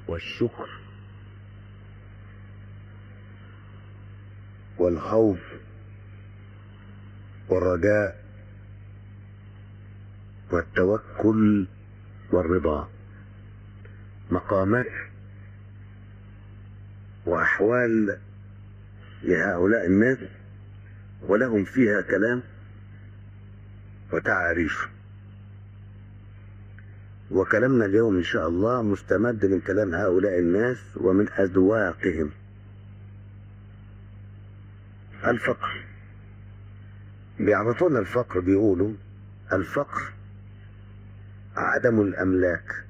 والشكر والخوف والرجاء والتوكل والرضا مقامات وأحوال لهؤلاء الناس ولهم فيها كلام وتعاريف وكلامنا اليوم إن شاء الله مستمد من كلام هؤلاء الناس ومن أذواقهم الفقر بيعرفون الفقر بيقولوا الفقر عدم الأملاك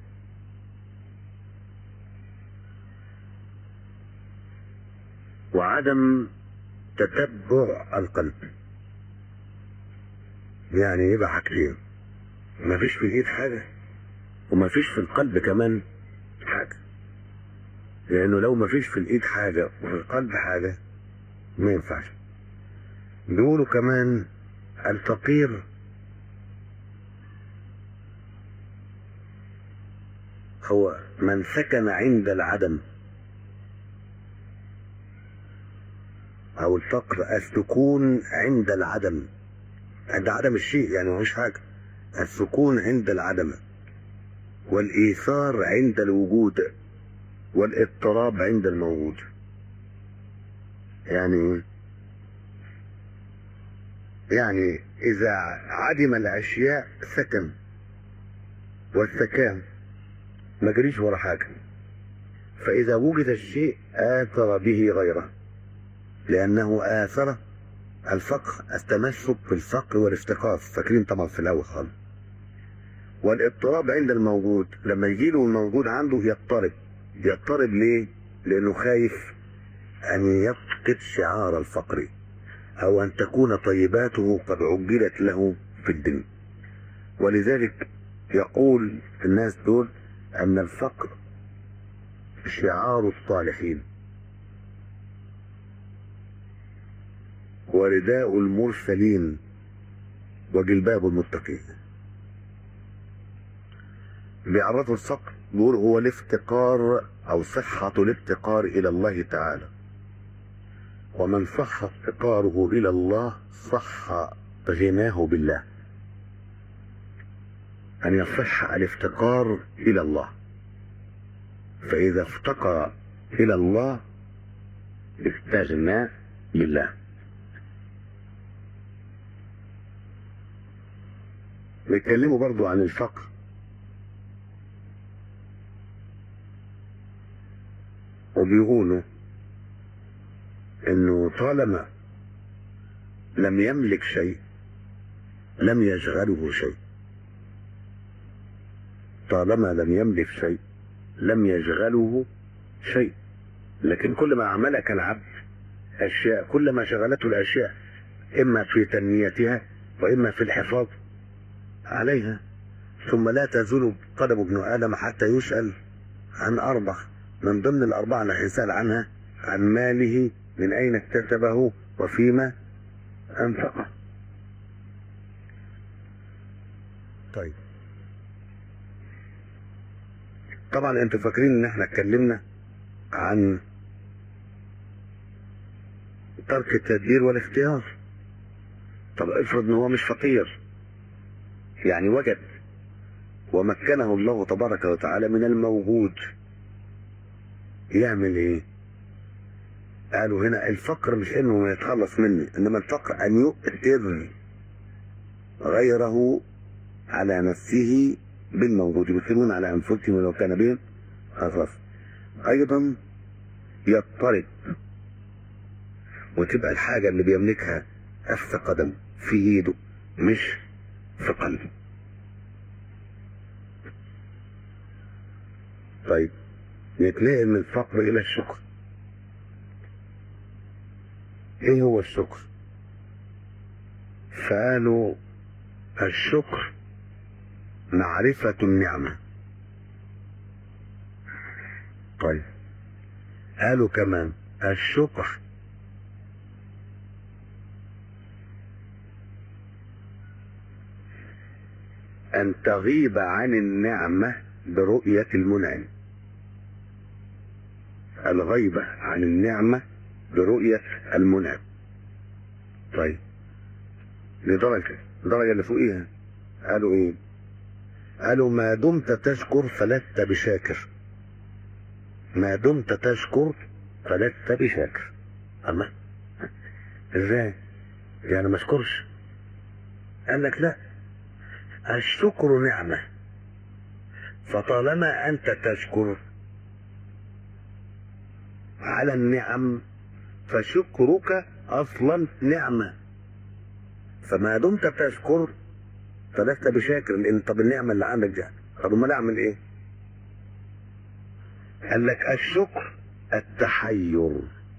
وعدم تتبع القلب يعني يبقى حاجتين مفيش في الايد حاجه ومفيش في القلب كمان حاجه لانه لو مفيش في الايد حاجه وفي القلب حاجه ما ينفعش بيقولوا كمان الفقير هو من سكن عند العدم او الفقر السكون عند العدم عند عدم الشيء يعني مفيش حاجه السكون عند العدم والايثار عند الوجود والاضطراب عند الموجود يعني يعني اذا عدم الاشياء سكن والسكان ما جريش ورا حاجه فاذا وجد الشيء اثر به غيره لأنه آثر الفقر التمسك بالفقر والافتقار فاكرين طبعا في الأول خالص والاضطراب عند الموجود لما يجي له الموجود عنده يضطرب يضطرب ليه؟ لأنه خايف أن يفقد شعار الفقر أو أن تكون طيباته قد عجلت له في الدنيا ولذلك يقول الناس دول أن الفقر شعار الصالحين ورداء المرسلين وجلباب المتقين بيعرفوا الفقر بيقول هو الافتقار او صحة الافتقار الى الله تعالى ومن صح افتقاره الى الله صح غناه بالله ان يصح الافتقار الى الله فاذا افتقر الى الله استغنى بالله بيتكلموا برضو عن الفقر وبيقولوا انه طالما لم يملك شيء لم يشغله شيء طالما لم يملك شيء لم يشغله شيء لكن كل ما ملك العبد اشياء كل ما شغلته الاشياء اما في تنميتها واما في الحفاظ عليها ثم لا تزول قدم ابن آدم حتى يسأل عن أربع من ضمن الأربعة اللي هيسأل عنها عن ماله من أين اكتسبه وفيما أنفقه طيب طبعا انتوا فاكرين ان احنا اتكلمنا عن ترك التدبير والاختيار طب افرض ان هو مش فقير يعني وجد ومكنه الله تبارك وتعالى من الموجود يعمل ايه قالوا هنا الفقر مش انه يتخلص مني انما الفقر ان يؤثر غيره على نفسه بالموجود يؤثرون على انفسهم ولو كان بهم خصاص ايضا يضطرب وتبقى الحاجة اللي بيملكها أف قدم في ايده مش في قلبه طيب نتنقل من الفقر إلى الشكر إيه هو الشكر؟ فقالوا الشكر معرفة النعمة طيب قالوا كمان الشكر أن تغيب عن النعمة برؤية المنعم الغيبة عن النعمة برؤية المنعم طيب لدرجة الدرجة اللي فوقيها قالوا ايه قالوا ما دمت تشكر فلست بشاكر ما دمت تشكر فلست بشاكر اما ازاي يعني ما اشكرش قال لك لا الشكر نعمة فطالما انت تشكر على النعم فشكرك اصلا نعمة فما دمت تشكر فلست بشاكر لان طب النعمة اللي عندك دي طب امال اعمل ايه قال لك الشكر التحير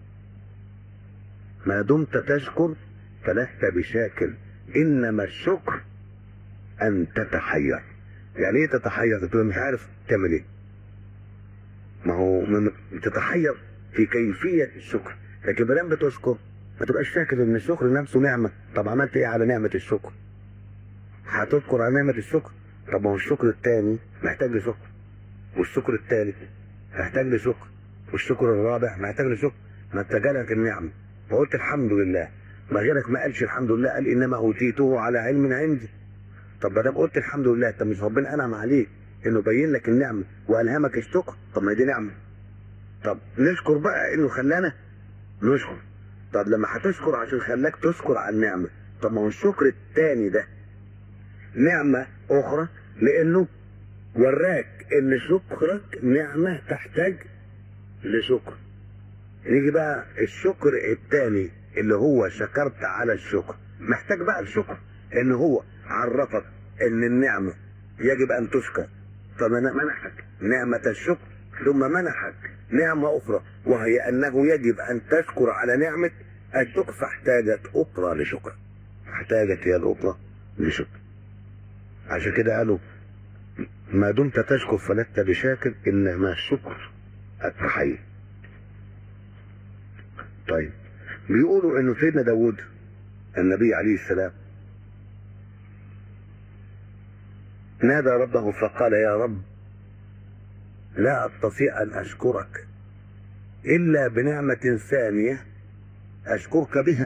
ما دمت تشكر فلست بشاكر انما الشكر ان تتحير يعني ايه تتحير تبقى مش عارف تعمل ايه ما هو من تتحير في كيفية الشكر لكن ما دام بتشكر ما تبقاش فاكر ان الشكر نفسه نعمة طب عملت ايه على نعمة الشكر هتذكر على نعمة الشكر طب ما هو الشكر الثاني محتاج لشكر والشكر الثالث محتاج لشكر والشكر الرابع محتاج لشكر ما انت جالك النعمة فقلت الحمد لله ما غيرك ما قالش الحمد لله قال انما اوتيته على علم عندي طب ما دام قلت الحمد لله طب مش ربنا انعم عليك انه بين لك النعمه والهمك الشكر طب ما دي نعمه طب نشكر بقى انه خلانا نشكر طب لما هتشكر عشان خلاك تشكر على النعمه طب ما هو الشكر الثاني ده نعمه اخرى لانه وراك ان شكرك نعمه تحتاج لشكر نيجي بقى الشكر الثاني اللي هو شكرت على الشكر محتاج بقى الشكر ان هو عرفك ان النعمة يجب ان تشكر فمنحك نعمة الشكر ثم منحك نعمة اخرى وهي انه يجب ان تشكر على نعمة الشكر فاحتاجت اخرى لشكر احتاجت هي الاخرى لشكر عشان كده قالوا ما دمت تشكر فلست بشاكر انما الشكر التحية طيب بيقولوا انه سيدنا داود النبي عليه السلام نادى ربه فقال يا رب لا استطيع ان اشكرك الا بنعمة ثانية اشكرك بها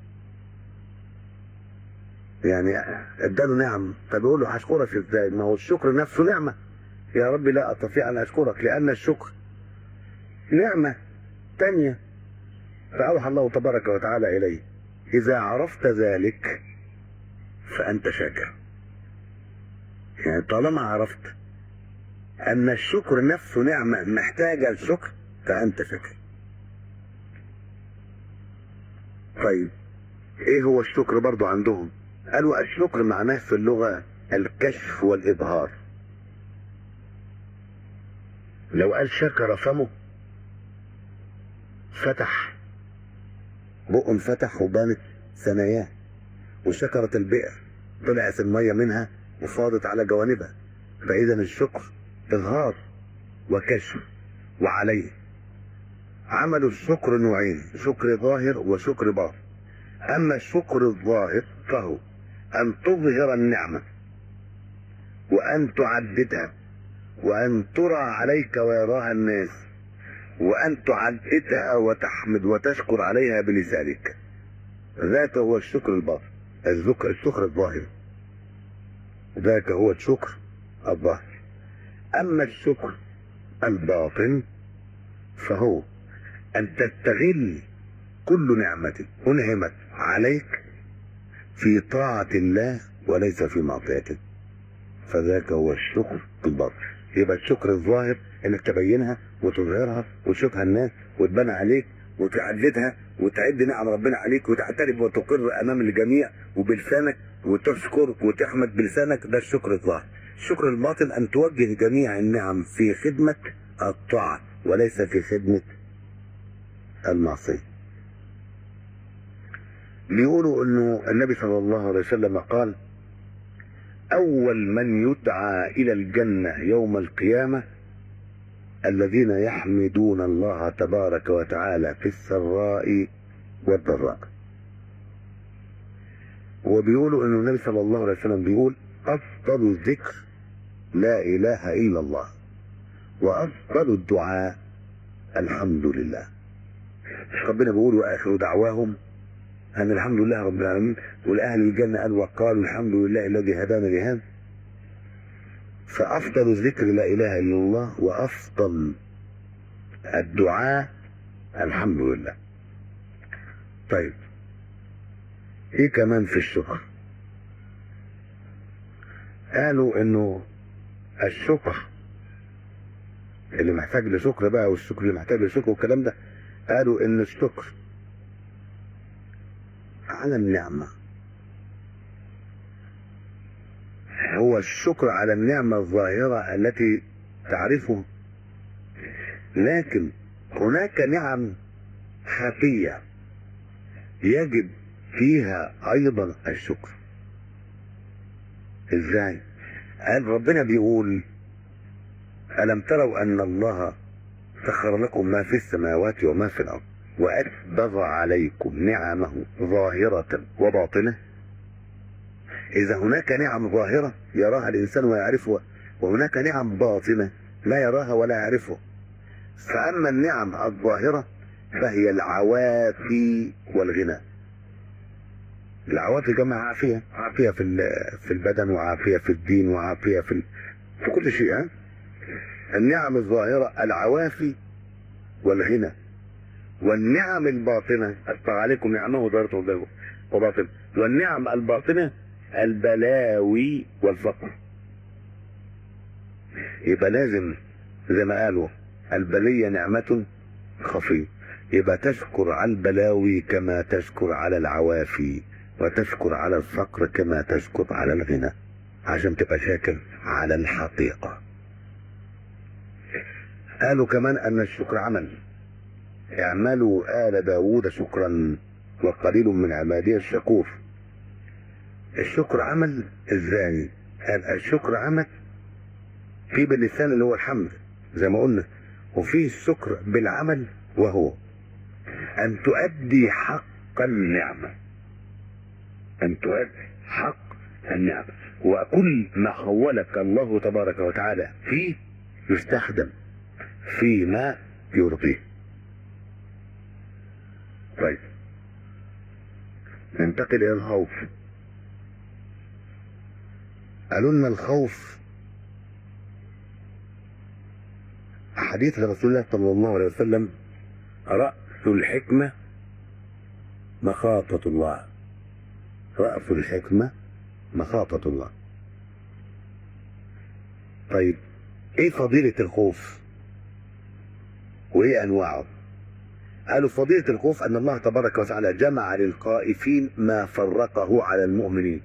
يعني اداله نعم فبيقول له هشكرك ازاي ما هو الشكر نفسه نعمة يا رب لا استطيع ان اشكرك لان الشكر نعمة تانية فأوحى الله تبارك وتعالى إليه إذا عرفت ذلك فأنت شاكر يعني طالما عرفت أن الشكر نفسه نعمة محتاجة الشكر فأنت شاكر طيب إيه هو الشكر برضو عندهم قالوا الشكر معناه في اللغة الكشف والإظهار لو قال شكر فمه فتح بقه انفتح وبانت ثناياه وشكرت البئر طلعت الميه منها وفاضت على جوانبها فاذا الشكر اظهار وكشف وعليه عملوا الشكر نوعين شكر ظاهر وشكر باطن اما الشكر الظاهر فهو ان تظهر النعمه وان تعددها وان ترى عليك ويراها الناس وأن تعددها وتحمد وتشكر عليها بلسانك ذاك هو الشكر الباطن الذكر الشكر الظاهر ذاك هو الشكر الظاهر أما الشكر الباطن فهو أن تستغل كل نعمة أنعمت عليك في طاعة الله وليس في معصيته فذاك هو الشكر الباطن يبقى الشكر الظاهر انك تبينها وتظهرها وتشوفها الناس وتبان عليك وتعددها وتعد نعم ربنا عليك وتعترف وتقر امام الجميع وبلسانك وتشكر وتحمد بلسانك ده الشكر الظاهر الشكر الباطن ان توجه جميع النعم في خدمة الطاعة وليس في خدمة المعصية بيقولوا انه النبي صلى الله عليه وسلم قال اول من يدعى الى الجنة يوم القيامة الذين يحمدون الله تبارك وتعالى في السراء والضراء وبيقولوا ان النبي صلى الله عليه وسلم بيقول افضل الذكر لا اله الا الله وافضل الدعاء الحمد لله ربنا بيقول واخر دعواهم ان الحمد لله رب العالمين والاهل الجنه قال وقالوا الحمد لله الذي هدانا لهذا فافضل الذكر لا اله الا الله وافضل الدعاء الحمد لله طيب ايه كمان في الشكر قالوا انه الشكر اللي محتاج لشكر بقى والشكر اللي محتاج لشكر والكلام ده قالوا ان الشكر على النعمة هو الشكر على النعمة الظاهرة التي تعرفه لكن هناك نعم خفية يجب فيها ايضا الشكر ازاي قال ربنا بيقول ألم تروا أن الله سخر لكم ما في السماوات وما في الأرض وأسبغ عليكم نعمه ظاهرة وباطنة إذا هناك نعم ظاهرة يراها الإنسان ويعرفها وهناك نعم باطنة لا يراها ولا يعرفها فأما النعم الظاهرة فهي العوافي والغنى العوافي جمع عافية عافية في في البدن وعافية في الدين وعافية في في كل شيء ها النعم الظاهرة العوافي والغنى والنعم الباطنة أسبغ عليكم نعمه ظاهرة وباطنة والنعم الباطنة البلاوي والفقر يبقى لازم زي ما قالوا البلية نعمة خفية يبقى تشكر على البلاوي كما تشكر على العوافي وتشكر على الفقر كما تشكر على الغنى عشان تبقى شاكر على الحقيقة قالوا كمان أن الشكر عمل اعملوا آل داود شكرا وقليل من عبادي الشكور الشكر عمل ازاي قال الشكر عمل في باللسان اللي هو الحمد زي ما قلنا وفي الشكر بالعمل وهو أن تؤدي حق النعمة أن تؤدي حق النعمة وكل ما خولك الله تبارك وتعالى فيه يستخدم فيما يرضيه طيب ننتقل إلى الخوف قالوا لنا الخوف حديث رسول الله صلى الله عليه وسلم رأس الحكمة مخافة الله رأس الحكمة مخافة الله طيب ايه فضيلة الخوف وايه انواعه قالوا فضيلة الخوف ان الله تبارك وتعالى جمع للخائفين ما فرقه على المؤمنين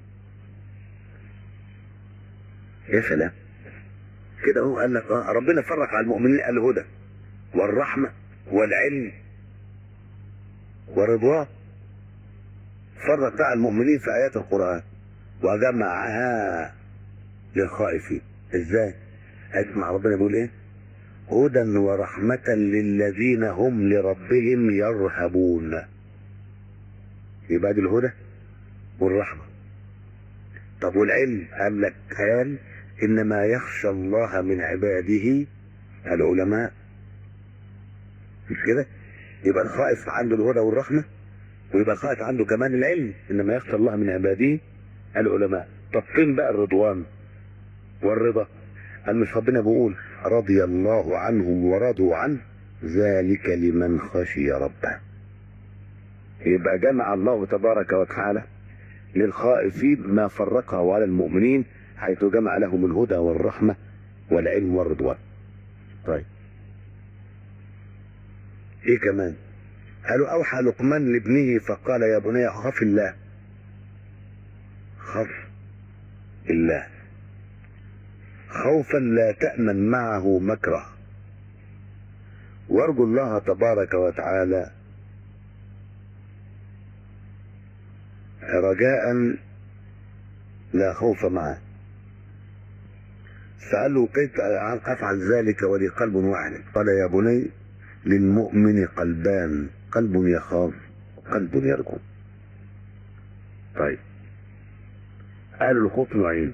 يا سلام كده هو قال لك آه ربنا فرق على المؤمنين الهدى والرحمة والعلم والرضوان فرق بقى المؤمنين في آيات القرآن وجمعها للخائفين ازاي؟ اسمع ربنا بيقول ايه؟ هدى ورحمة للذين هم لربهم يرهبون يبقى دي الهدى والرحمة طب والعلم قال لك قال إنما يخشى الله من عباده العلماء مش كده يبقى الخائف عنده الهدى والرحمة ويبقى الخائف عنده كمان العلم إنما يخشى الله من عباده العلماء طب فين بقى الرضوان والرضا قال مش ربنا بيقول رضي الله عنهم ورضوا عنه ذلك لمن خشي ربه يبقى جمع الله تبارك وتعالى للخائفين ما فرقه على المؤمنين حيث جمع لهم الهدى والرحمة والعلم والرضوان طيب ايه كمان قالوا اوحى لقمان لابنه فقال يا بني خف الله خف الله خوفا لا تأمن معه مكره وارجو الله تبارك وتعالى رجاء لا خوف معه سأله كيف أفعل ذلك ولي قلب واحد قال يا بني للمؤمن قلبان قلب يخاف وقلب يرجو طيب قالوا الخوف نوعين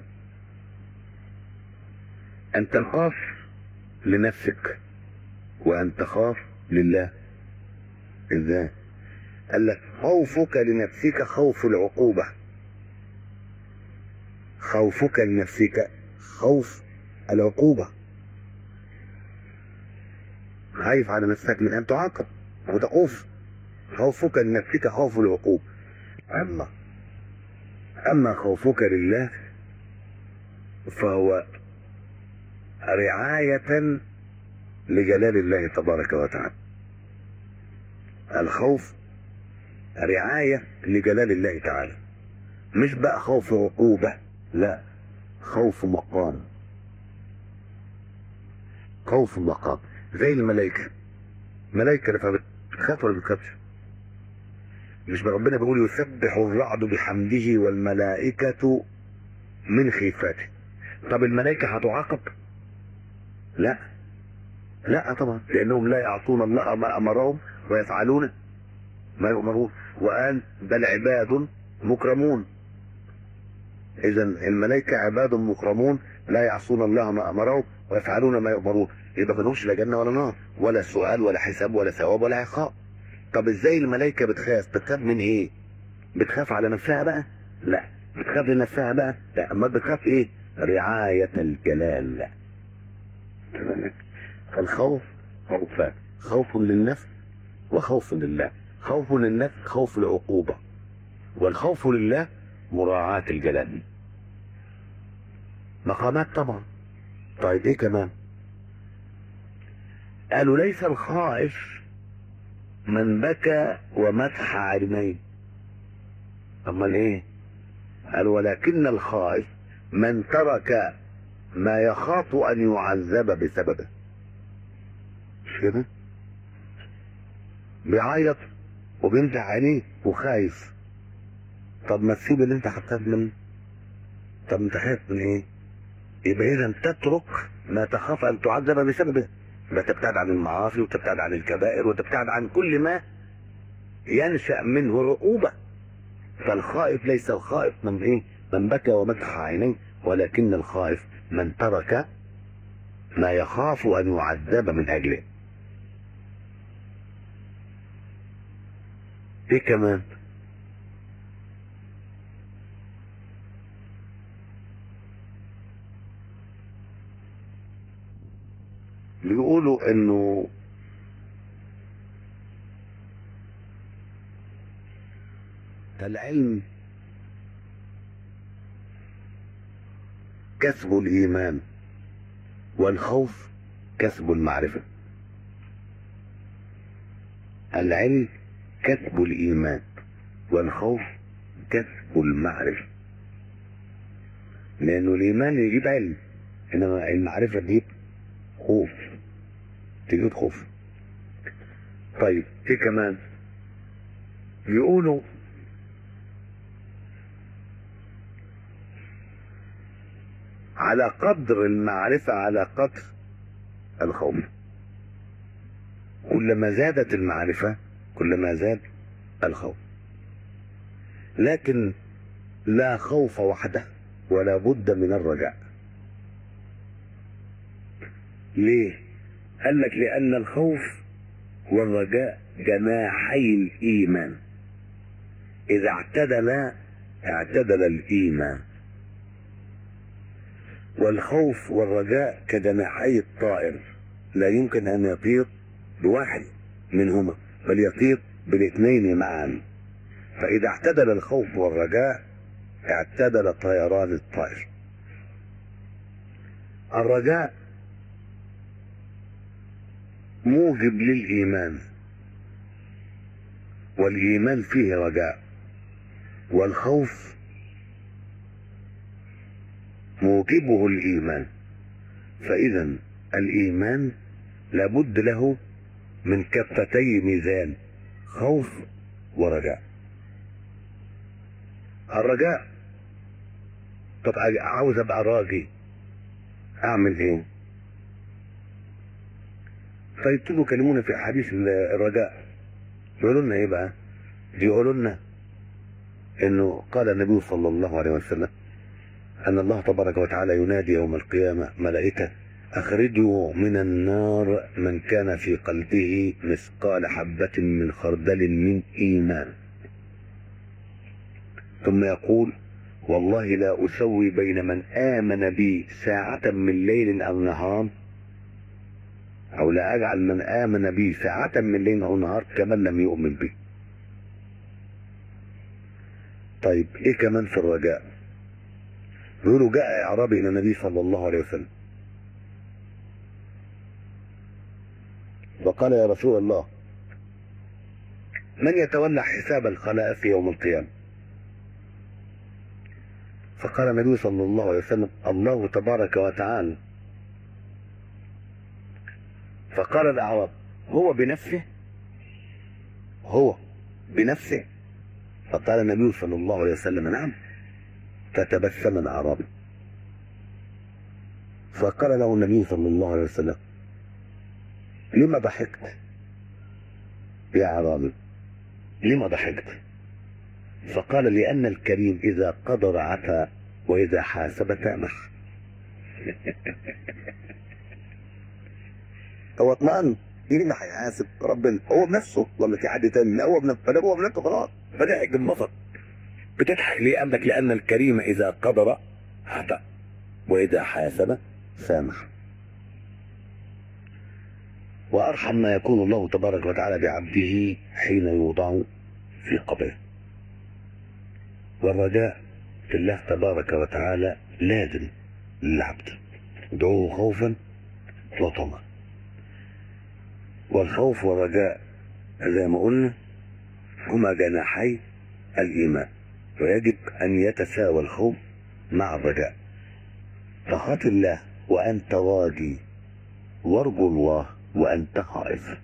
أن تخاف لنفسك وأن تخاف لله ازاي قال لك خوفك لنفسك خوف العقوبة خوفك لنفسك خوف العقوبة خايف على نفسك من أن تعاقب وده خوف خوفك لنفسك خوف العقوبة أما أما خوفك لله فهو رعاية لجلال الله تبارك وتعالى الخوف رعاية لجلال الله تعالى مش بقى خوف عقوبة لا خوف مقام خوف مقام زي الملائكة الملائكة اللي بتخاف ولا بتخافش مش ربنا بيقول يسبح الرعد بحمده والملائكة من خيفته طب الملائكة هتعاقب لا لا طبعا لانهم لا يعصون الله ما امرهم ويفعلون ما يؤمرون وقال بل عباد مكرمون اذا الملائكه عباد مكرمون لا يعصون الله ما امرهم ويفعلون ما يؤمرون يبقى ما لهمش لا جنه ولا نار ولا سؤال ولا حساب ولا ثواب ولا عقاب طب ازاي الملائكه بتخاف بتخاف من ايه بتخاف على نفسها بقى لا بتخاف لنفسها بقى لا اما بتخاف ايه رعايه الجلال لا فالخوف خوفان خوف للنفس وخوف لله خوف للنفس خوف العقوبة والخوف لله مراعاة الجلال مقامات طبعا طيب ايه كمان قالوا ليس الخائف من بكى ومسح عينيه امال ايه قالوا ولكن الخائف من ترك ما يخاف ان يعذب بسببه مش كده بيعيط وبيمسح عينيه وخايف طب ما تسيب اللي انت خدتها منه طب انت خايف من ايه يبقى اذا تترك ما تخاف ان تعذب بسببه يبقى تبتعد عن المعاصي وتبتعد عن الكبائر وتبتعد عن كل ما ينشا منه عقوبه فالخائف ليس الخائف من ايه من بكى ومسح عينيه ولكن الخائف من ترك ما يخاف ان يعذب من اجله ايه كمان بيقولوا انه العلم كسب الايمان والخوف كسب المعرفه العلم كسب الإيمان والخوف كسب المعرفة لأنه الإيمان يجيب علم إنما المعرفة تجيب خوف تجيب خوف طيب إيه كمان يقولوا على قدر المعرفة على قدر الخوف كلما زادت المعرفة كلما زاد الخوف لكن لا خوف وحده ولا بد من الرجاء ليه قال لك لان الخوف والرجاء جناحي الايمان اذا اعتدل اعتدل الايمان والخوف والرجاء كجناحي الطائر لا يمكن ان يطير بواحد منهما بل يطير بالاثنين معا فإذا اعتدل الخوف والرجاء اعتدل طيران الطائر الرجاء موجب للإيمان والإيمان فيه رجاء والخوف موجبه الإيمان فإذا الإيمان لابد له من كفتي ميزان خوف ورجاء الرجاء طب عاوز ابقى راجي اعمل ايه فيبتدوا يكلمونا في احاديث الرجاء يقولوا لنا ايه بقى يقولوا لنا انه قال النبي صلى الله عليه وسلم ان الله تبارك وتعالى ينادي يوم القيامه ملائكه أخرجوا من النار من كان في قلبه مثقال حبة من خردل من إيمان ثم يقول والله لا أسوي بين من آمن بي ساعة من ليل أو نهار أو لا أجعل من آمن بي ساعة من ليل أو نهار كمن لم يؤمن بي طيب إيه كمان في الرجاء بيقولوا جاء أعرابي إلى النبي صلى الله عليه وسلم وقال يا رسول الله من يتولى حساب الخلائق يوم القيامة فقال النبي صلى الله عليه وسلم الله تبارك وتعالى فقال الأعراب هو بنفسه هو بنفسه فقال النبي صلى الله عليه وسلم نعم فتبسم الأعرابي فقال له النبي صلى الله عليه وسلم لما ضحكت يا أعرابي لما ضحكت فقال لأن الكريم إذا قدر عفا وإذا حاسب تأمح هو اطمأن مين اللي هيحاسب ربنا هو بنفسه ولا في حد تاني لا هو بنفسه فده هو بنفسه خلاص فضحك انبسط بتضحك ليه قال لك لأن الكريم إذا قدر عفا وإذا حاسب سامح وأرحم ما يكون الله تبارك وتعالى بعبده حين يوضع في قبره والرجاء في الله تبارك وتعالى لازم للعبد ادعوه خوفا وطمعا والخوف والرجاء زي ما قلنا هما جناحي الإيمان ويجب أن يتساوى الخوف مع الرجاء فخاف الله وأنت راجي وارجو الله وأنت خائف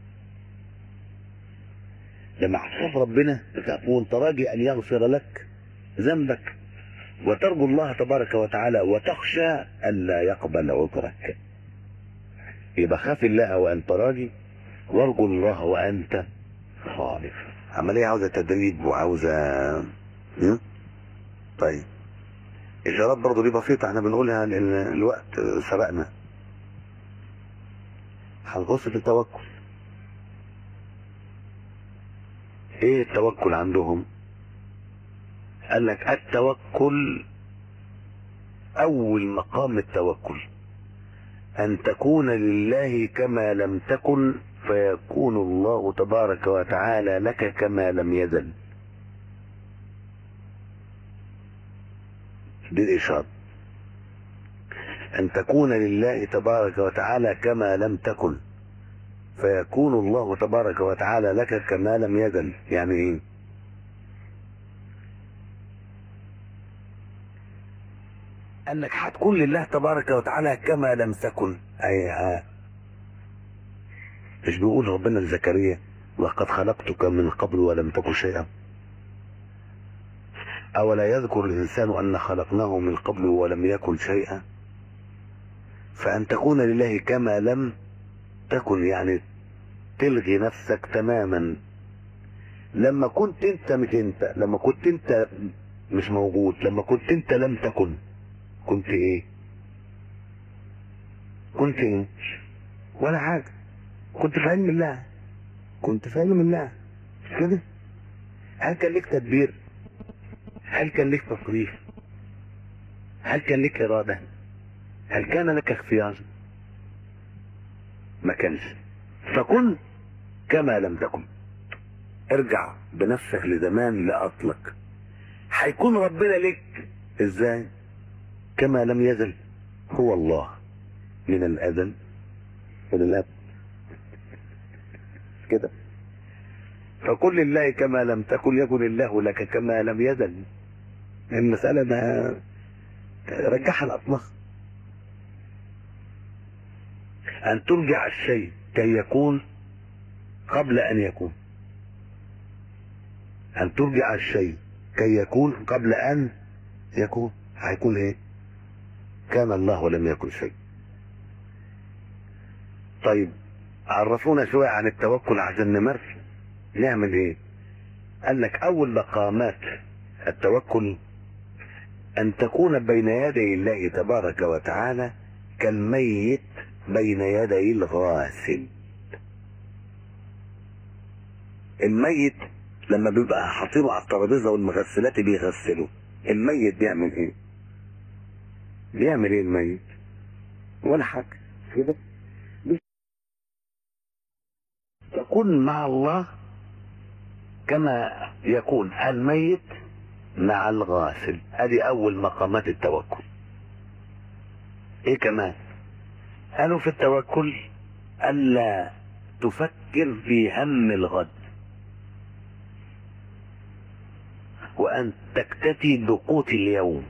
لما هتخاف ربنا وانت راجي أن يغفر لك ذنبك وترجو الله تبارك وتعالى وتخشى ألا يقبل عذرك يبقى خاف الله وأنت راجي وارجو الله وأنت خائف عملية عاوزة تدريب وعاوزة م? طيب إشارات برضه دي بسيطة احنا بنقولها لأن الوقت سبقنا هنخش في التوكل ايه التوكل عندهم قال لك التوكل اول مقام التوكل ان تكون لله كما لم تكن فيكون الله تبارك وتعالى لك كما لم يزل دي الإشارة أن تكون لله تبارك وتعالى كما لم تكن فيكون الله تبارك وتعالى لك كما لم يزل يعني ايه انك هتكون لله تبارك وتعالى كما لم تكن اي ها مش بيقول ربنا لزكريا لقد خلقتك من قبل ولم تك شيئا أولا يذكر الإنسان أن خلقناه من قبل ولم يكن شيئا فأن تكون لله كما لم تكن يعني تلغي نفسك تماما لما كنت انت مش انت لما كنت انت مش موجود لما كنت انت لم تكن كنت ايه كنت ايه ولا حاجة كنت في علم الله كنت في علم الله كده هل كان لك تدبير هل كان لك تصريف هل كان لك إرادة هل كان لك اختيار ما كانش فكن كما لم تكن ارجع بنفسك لزمان لأصلك هيكون ربنا لك ازاي كما لم يزل هو الله من الأزل إلى الأب كده فكن لله كما لم تكن يكن الله لك كما لم يزل المسألة ما رجعها الأطلاق أن ترجع الشيء كي يكون قبل أن يكون أن ترجع الشيء كي يكون قبل أن يكون هيكون إيه كان الله ولم يكن شيء طيب عرفونا شوية عن التوكل عشان نمر نعمل ايه قال لك اول مقامات التوكل ان تكون بين يدي الله تبارك وتعالى كالميت بين يدي الغاسل الميت لما بيبقى حاطينه على الترابيزه والمغسلات بيغسلوا الميت بيعمل ايه؟ بيعمل ايه الميت؟ ولا حاجه كده تكون مع الله كما يكون الميت مع الغاسل ادي اول مقامات التوكل ايه كمان قالوا في التوكل الا تفكر في هم الغد وان تكتفي بقوت اليوم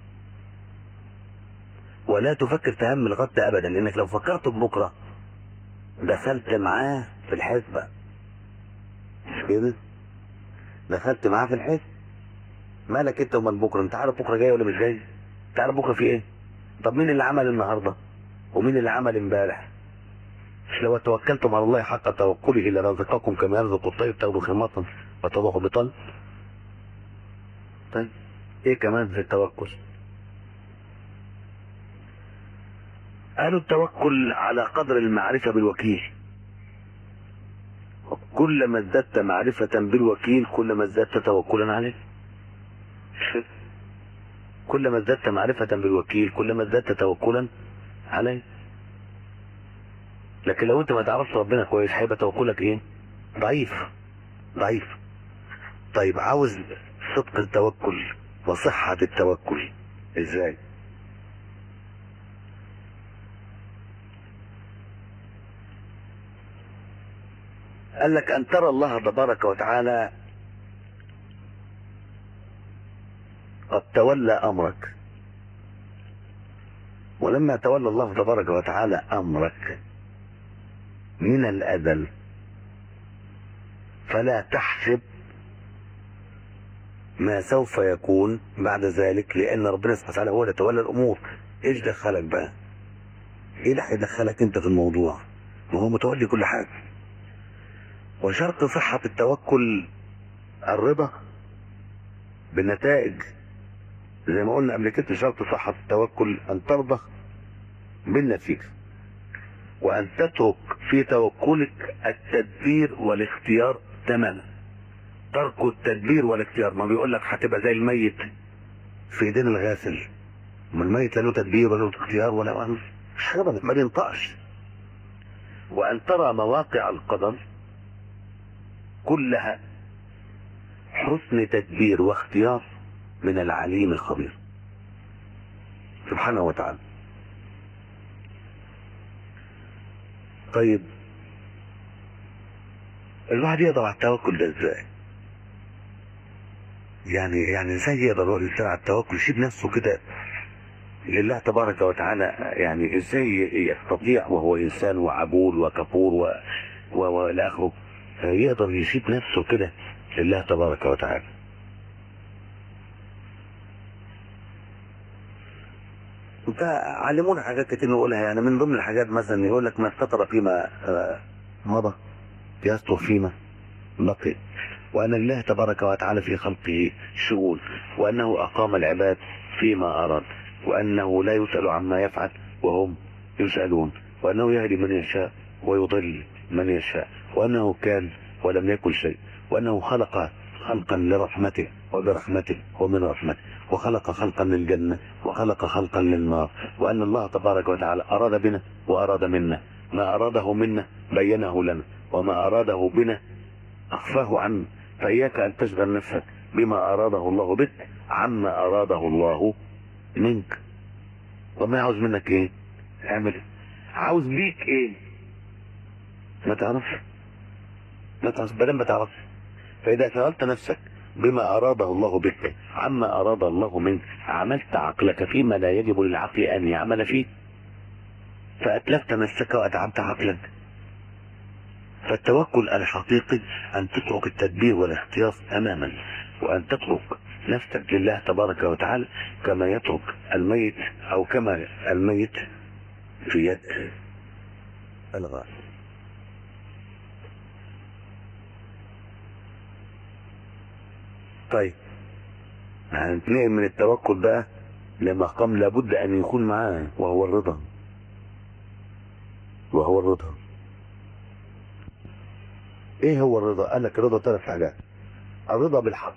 ولا تفكر في هم الغد ابدا لانك لو فكرت ببكره دخلت معاه في الحسبه مش كده دخلت معاه في الحسبه مالك انت ومال بكره انت عارف بكره جاي ولا مش جاي انت عارف بكره في ايه طب مين اللي عمل النهارده ومين اللي عمل امبارح لو توكلتم على الله حق توكله لرزقكم كما يرزق الطير تاخذوا خماطا وتضعوا بطل طيب ايه كمان في التوكل قالوا التوكل على قدر المعرفة بالوكيل كلما ازددت معرفة بالوكيل كلما ازددت توكلا عليه كلما ازددت معرفة بالوكيل كلما ازددت توكلا عليه لكن لو انت ما تعرفش ربنا كويس هيبقى توكلك ايه ضعيف ضعيف طيب عاوز صدق التوكل وصحة التوكل ازاي قال لك ان ترى الله تبارك وتعالى قد تولى امرك ولما تولى الله تبارك وتعالى امرك من الازل فلا تحسب ما سوف يكون بعد ذلك لان ربنا سبحانه وتعالى هو اللي تولى الامور ايش دخلك بقى ايه اللي هيدخلك انت في الموضوع ما هو متولي كل حاجه وشرط صحه التوكل الرضا بالنتائج زي ما قلنا قبل كده شرط صحة التوكل أن ترضى بالنتيجة وأن تترك في توكلك التدبير والاختيار تماما ترك التدبير والاختيار ما بيقول لك هتبقى زي الميت في ايدين الغاسل ما الميت لا له تدبير ولا له اختيار ولا مش حاجة ما بينطقش وأن ترى مواقع القدر كلها حسن تدبير واختيار من العليم الخبير سبحانه وتعالى طيب الواحد يقدر على التوكل ده ازاي يعني يعني ازاي يقدر الواحد يشتغل على التوكل يسيب نفسه كده لله تبارك وتعالى يعني ازاي يستطيع وهو انسان وعجول وكفور و و والى اخره يقدر يسيب نفسه كده لله تبارك وتعالى فعلمونا حاجات كتير نقولها يعني من ضمن الحاجات مثلا يقول لك ما استطر فيما مضى يستر فيما بقي وأن الله تبارك وتعالى في خلقه شغول وأنه أقام العباد فيما أراد وأنه لا يسأل عما يفعل وهم يسألون وأنه يهدي من يشاء ويضل من يشاء وأنه كان ولم يكن شيء وأنه خلق خلقا لرحمته وبرحمته ومن رحمته وخلق خلقا للجنة وخلق خلقا للنار وأن الله تبارك وتعالى أراد بنا وأراد منا ما أراده منا بينه لنا وما أراده بنا أخفاه عنا فإياك أن تشغل نفسك بما أراده الله بك عما أراده الله منك وما عاوز منك إيه اعمل إيه؟ عاوز بيك إيه ما تعرفش ما تعرفش بدل ما تعرفش فإذا شغلت نفسك بما أراده الله بك عما أراد الله منك عملت عقلك فيما لا يجب للعقل أن يعمل فيه فأتلفت نفسك وأتعبت عقلك فالتوكل الحقيقي أن تترك التدبير والاختيار تماما وأن تترك نفسك لله تبارك وتعالى كما يترك الميت أو كما الميت في يد الغاز طيب هنتنقل من التوكل بقى لمقام لابد ان يكون معاه وهو الرضا وهو الرضا ايه هو الرضا قال لك الرضا ثلاث حاجات الرضا بالحق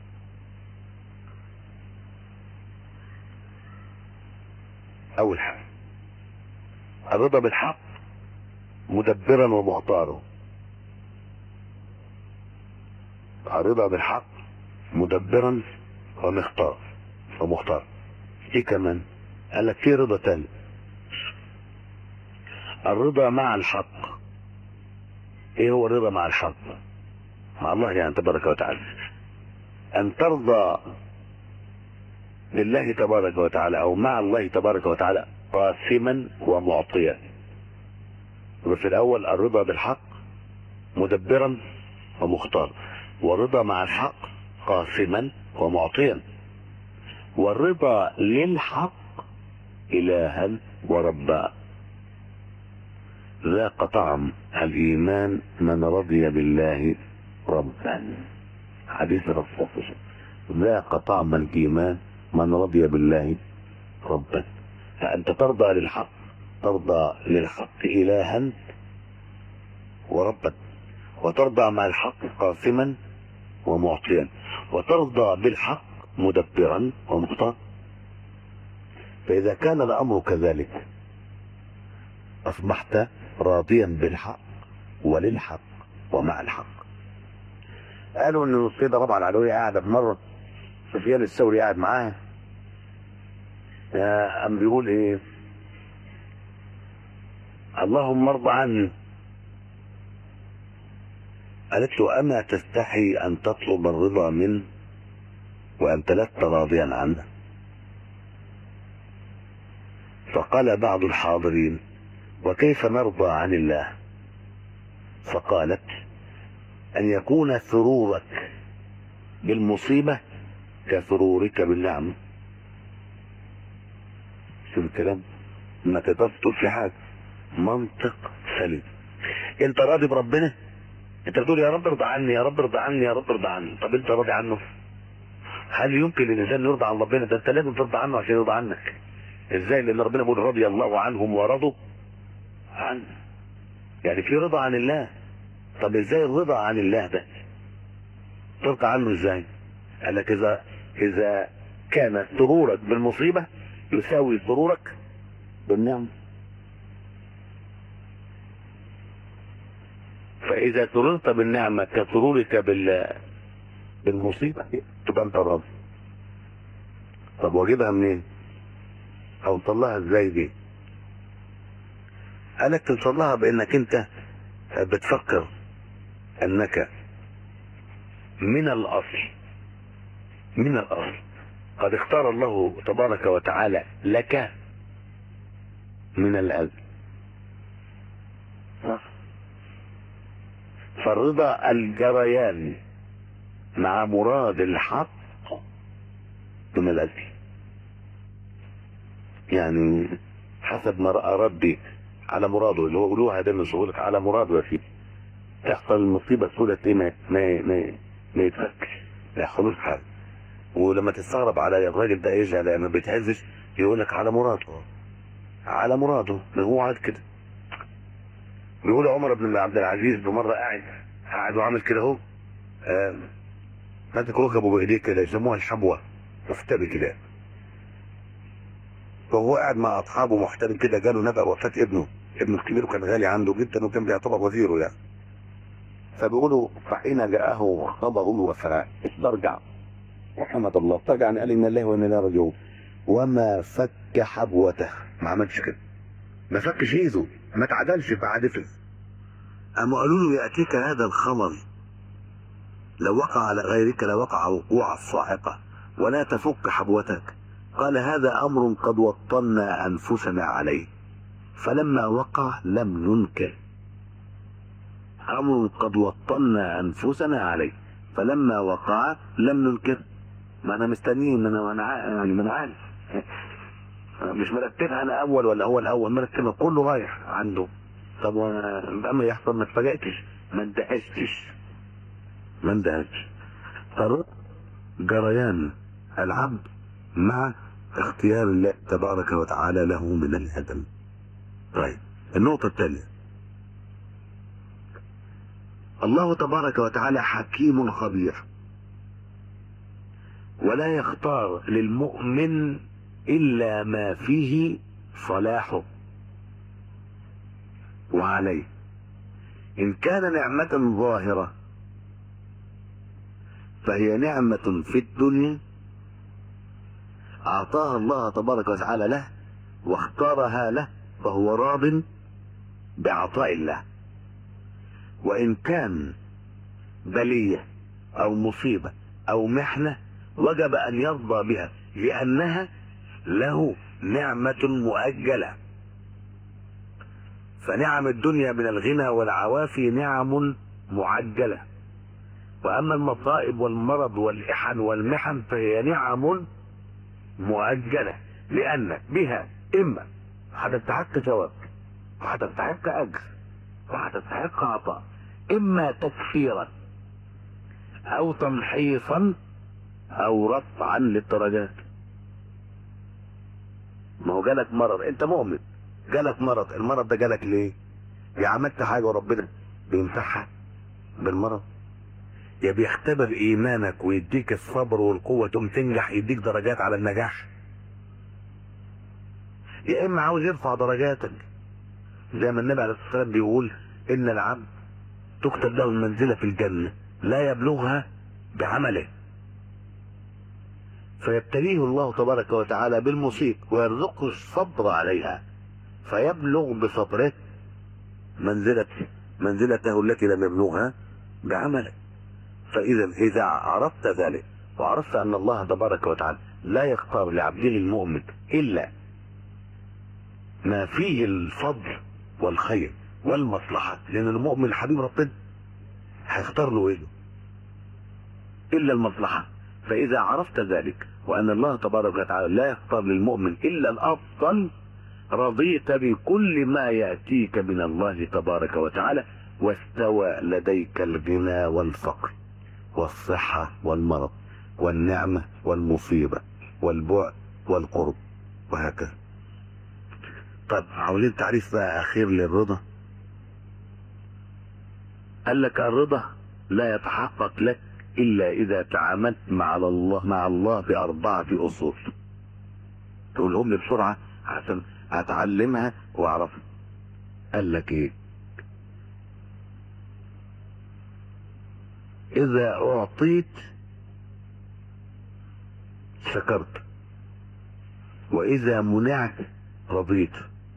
اول حاجه الرضا بالحق مدبرا ومختارا الرضا بالحق مدبرا ومختار ومختار ايه كمان قال لك في رضا تاني الرضا مع الحق ايه هو الرضا مع الحق مع الله يعني تبارك وتعالى ان ترضى لله تبارك وتعالى او مع الله تبارك وتعالى قاسما ومعطيا في الاول الرضا بالحق مدبرا ومختار والرضا مع الحق قاسما ومعطيا والرضا للحق الها وربا ذاق طعم الايمان من رضي بالله ربا حديث الرسول ذاق طعم الايمان من رضي بالله ربا فانت ترضى للحق ترضى للحق الها وربا وترضى مع الحق قاسما ومعطيا وترضى بالحق مدبرا ومختار فإذا كان الأمر كذلك أصبحت راضيا بالحق وللحق ومع الحق قالوا ان السيدة ربع العلوية قاعدة بمرة سفيان الثوري قاعد معاها قام بيقول ايه اللهم ارضى عني قالت له أما تستحي أن تطلب الرضا منه وأنت لست راضيا عنه فقال بعض الحاضرين وكيف نرضى عن الله فقالت أن يكون سرورك بالمصيبة كسرورك بالنعم شوف الكلام ما تقدرش تقول في حاجة منطق سليم انت راضي بربنا انت بتقول يا رب ارضى عني يا رب ارضى عني يا رب ارضى عني طب انت راضي عنه هل يمكن للانسان يرضى عن ربنا ده انت لازم ترضى عنه عشان يرضى عنك ازاي لان ربنا بيقول رضي الله عنهم ورضوا عنه يعني في رضا عن الله طب ازاي الرضا عن الله ده ترضى عنه ازاي قال لك اذا اذا كان سرورك بالمصيبه يساوي سرورك بالنعم فإذا سررت بالنعمة كسرورك بال بالمصيبة تبقى أنت راضي طب واجيبها منين؟ أو نطلعها إزاي دي؟ قالك تطلعها بأنك أنت بتفكر أنك من الأصل من الأصل قد اختار الله تبارك وتعالى لك من الأذى صح فالرضا الجريان مع مراد الحق من الأذى يعني حسب ما رأى ربي على مراده اللي هو قولوها ده من سهولك على مراده يا سيدي تحصل المصيبة سهولة ايه ما ما ما, ما يتفكش ما يحصلوش حاجة ولما تستغرب على الراجل ده ايش على ما بيتهزش يقول لك على مراده على مراده هو قاعد كده بيقول عمر بن عبد العزيز بمره قاعد قاعد وعامل كده اهو ماسك ركبه بايديه كده يسموها الحبوه مفتري كده فهو قاعد مع اصحابه محترم كده جاله نبأ وفاة ابنه ابنه الكبير كان غالي عنده جدا وكان بيعتبر وزيره يعني فبيقولوا فحين جاءه خبر الوفاة استرجع وحمد الله استرجع يعني قال ان الله وانا لا راجعون وما فك حبوته ما عملش كده ما فكش ايده ما تعدلش بعد فز قاموا قالوا له ياتيك هذا الخبر لو وقع على غيرك لوقع وقوع الصاعقه ولا تفك حبوتك قال هذا امر قد وطنا انفسنا عليه فلما وقع لم ننكر امر قد وطنا انفسنا عليه فلما وقع لم ننكر ما انا مستنيه ان انا انا يعني ما انا عارف مش مرتبها انا اول ولا هو الاول مرتبها كله رايح عنده طب وانا اما يحصل ما اتفاجئتش ما اندهشتش ما اندهشتش جريان العبد مع اختيار الله تبارك وتعالى له من الهدم طيب النقطة الثانية الله تبارك وتعالى حكيم خبير ولا يختار للمؤمن إلا ما فيه صلاحه وعليه إن كان نعمة ظاهرة فهي نعمة في الدنيا أعطاها الله تبارك وتعالى له واختارها له فهو راض بعطاء الله وإن كان بلية أو مصيبة أو محنة وجب أن يرضى بها لأنها له نعمة مؤجلة فنعم الدنيا من الغنى والعوافي نعم معجلة وأما المصائب والمرض والإحن والمحن فهي نعم مؤجلة لأن بها إما هتستحق ثواب وهتستحق أجر وهتستحق عطاء إما تكفيرا أو تمحيصا أو رفعا للدرجات ما هو جالك مرض أنت مؤمن جالك مرض المرض ده جالك ليه؟ يا عملت حاجة وربنا بيمسحها بالمرض يا بيختبر ايمانك ويديك الصبر والقوه تقوم تنجح يديك درجات على النجاح يا اما عاوز يرفع درجاتك زي ما النبي عليه الصلاه والسلام بيقول ان العبد تكتب له المنزله في الجنه لا يبلغها بعمله فيبتليه الله تبارك وتعالى بالمصيب ويرزقه الصبر عليها فيبلغ بصبره منزلة منزلته التي لم يبلغها بعمله فإذا إذا عرفت ذلك وعرفت أن الله تبارك وتعالى لا يختار لعبده المؤمن إلا ما فيه الفضل والخير والمصلحة لأن المؤمن حبيب ربنا هيختار له إيه إلا المصلحة فإذا عرفت ذلك وأن الله تبارك وتعالى لا يختار للمؤمن إلا الأفضل رضيت بكل ما يأتيك من الله تبارك وتعالى واستوى لديك الغنى والفقر والصحة والمرض والنعمة والمصيبة والبعد والقرب وهكذا طب عاوزين تعريف بقى أخير للرضا قال لك الرضا لا يتحقق لك إلا إذا تعاملت مع الله مع الله بأربعة أصول تقولهم لي بسرعة عشان أتعلمها وأعرفها قال لك إيه إذا أعطيت شكرت وإذا منعت رضيت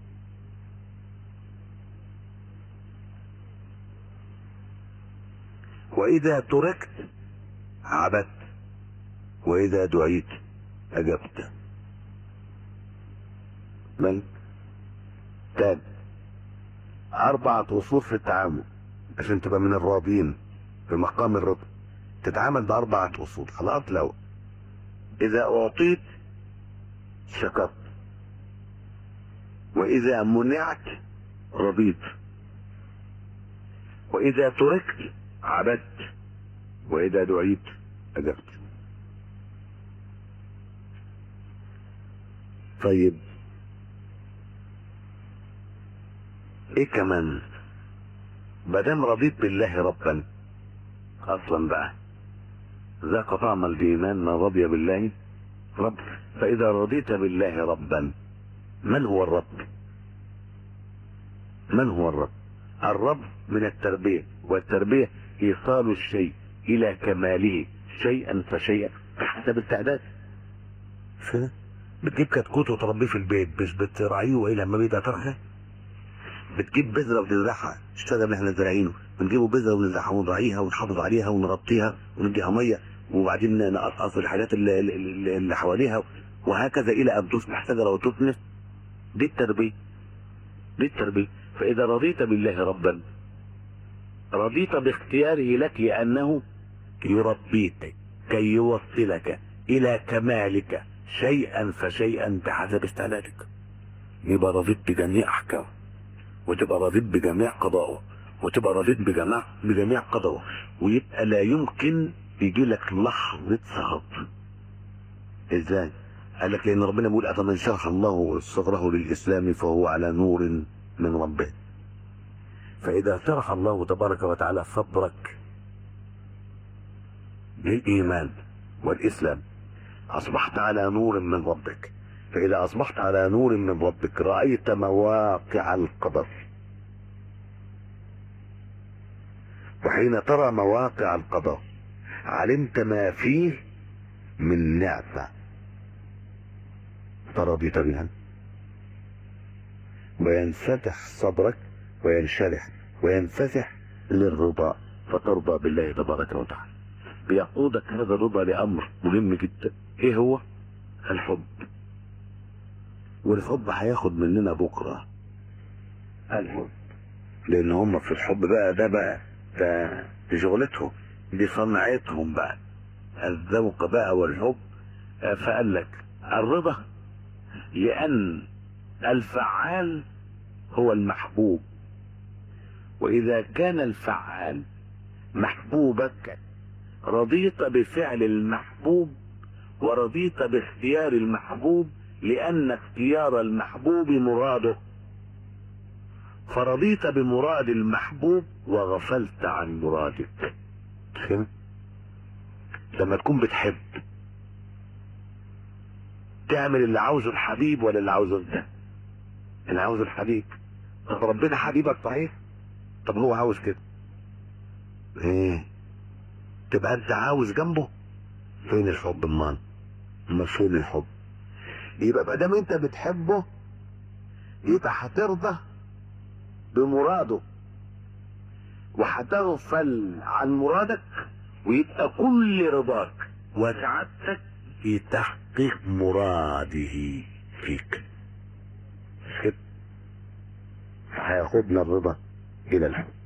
وإذا تركت عبدت وإذا دعيت أجبت من تاني أربعة أصول في التعامل عشان تبقى من الراضين في مقام الرضا تتعامل بأربعة أصول الأصل الأول إذا أعطيت شكرت وإذا منعت رضيت وإذا تركت عبدت وإذا دعيت أجبت طيب ايه كمان مادام رضيت بالله ربا اصلا بقى ذاق طعم الايمان من رضي بالله رب فاذا رضيت بالله ربا من هو الرب من هو الرب الرب من التربيه والتربيه ايصال الشيء الى كماله شيئا فشيئا حسب استعداد فهمت بتجيب كتكوت وتربيه في البيت مش بتراعيه وايه لما بيبقى ترخى بتجيب بذره وتزرعها الشجر اللي احنا زارعينه بنجيبه بذره ونزرعها ونراعيها ونحافظ عليها ونغطيها ونديها ميه وبعدين نقصقص الحاجات اللي, اللي, اللي حواليها وهكذا الى ان تصبح شجره وتثمر دي التربيه دي التربيه فاذا رضيت بالله ربا رضيت باختياره لك لانه يربيك كي يوصلك الى كمالك شيئا فشيئا بحسب استعدادك يبقى رضيت بجميع احكامه وتبقى رضيت بجميع قضائه وتبقى رضيت بجميع بجميع قضائه ويبقى لا يمكن يجي لك لحظة سخط ازاي؟ قال لك لان ربنا بيقول افمن شرح الله صدره للاسلام فهو على نور من ربه فإذا شرح الله تبارك وتعالى صدرك للإيمان والإسلام أصبحت على نور من ربك فإذا أصبحت على نور من ربك رأيت مواقع القدر وحين ترى مواقع القدر علمت ما فيه من نعمة فرضيت بها وينفتح صدرك وينشرح وينفتح للرضا فترضى بالله تبارك وتعالى بيقودك هذا الرضا لأمر مهم جدا ايه هو الحب والحب هياخد مننا بكرة الحب لان هم في الحب بقى ده بقى ده دي شغلتهم دي صنعتهم بقى الذوق بقى والحب آه، فقال لك الرضا لأن الفعال هو المحبوب وإذا كان الفعال محبوبك رضيت بفعل المحبوب ورضيت باختيار المحبوب لأن اختيار المحبوب مراده فرضيت بمراد المحبوب وغفلت عن مرادك فهمت؟ لما تكون بتحب تعمل اللي عاوزه الحبيب ولا اللي عاوزه انت اللي عاوزه الحبيب طب ربنا حبيبك صحيح طب هو عاوز كده ايه تبقى انت عاوز جنبه فين الحب امال امال فين الحب يبقى ما دام انت بتحبه يبقى هترضى بمراده وهتغفل عن مرادك ويبقى كل رضاك وسعادتك في تحقيق مراده فيك كده هياخدنا الرضا الى الحب